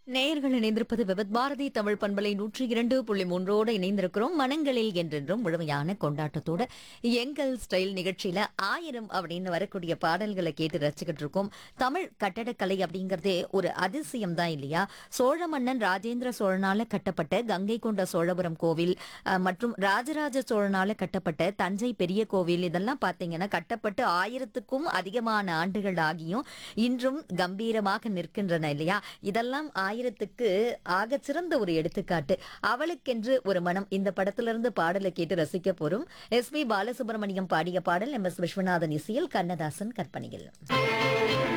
நேயர்கள் இணைந்திருப்பது விபத் பாரதி தமிழ் பண்பலை நூற்றி இரண்டு புள்ளி மூன்றோடு இணைந்திருக்கிறோம் மனங்களில் என்றென்றும் முழுமையான கொண்டாட்டத்தோட எங்கள் ஸ்டைல் நிகழ்ச்சியில ஆயிரம் அப்படின்னு வரக்கூடிய பாடல்களை கேட்டு ரசிக்கிட்டு இருக்கோம் தமிழ் கட்டடக்கலை அப்படிங்கறதே ஒரு அதிசயம் தான் இல்லையா சோழ மன்னன் ராஜேந்திர சோழனால கட்டப்பட்ட கங்கை கொண்ட சோழபுரம் கோவில் அஹ், மற்றும் ராஜராஜ சோழனால கட்டப்பட்ட தஞ்சை பெரிய கோவில் இதெல்லாம் பாத்தீங்கன்னா கட்டப்பட்டு ஆயிரத்துக்கும் அதிகமான ஆண்டுகள் ஆகியும் இன்றும் கம்பீரமாக நிற்கின்றன இல்லையா இதெல்லாம் ஆயிரத்துக்கு ஆகச் சிறந்த ஒரு எடுத்துக்காட்டு அவளுக்கென்று ஒரு மனம் இந்த படத்திலிருந்து பாடலை கேட்டு ரசிக்க போறோம் எஸ் பி பாலசுப்ரமணியம் பாடிய பாடல் எம் எஸ் விஸ்வநாதன் இசையில் கண்ணதாசன் கற்பனையில்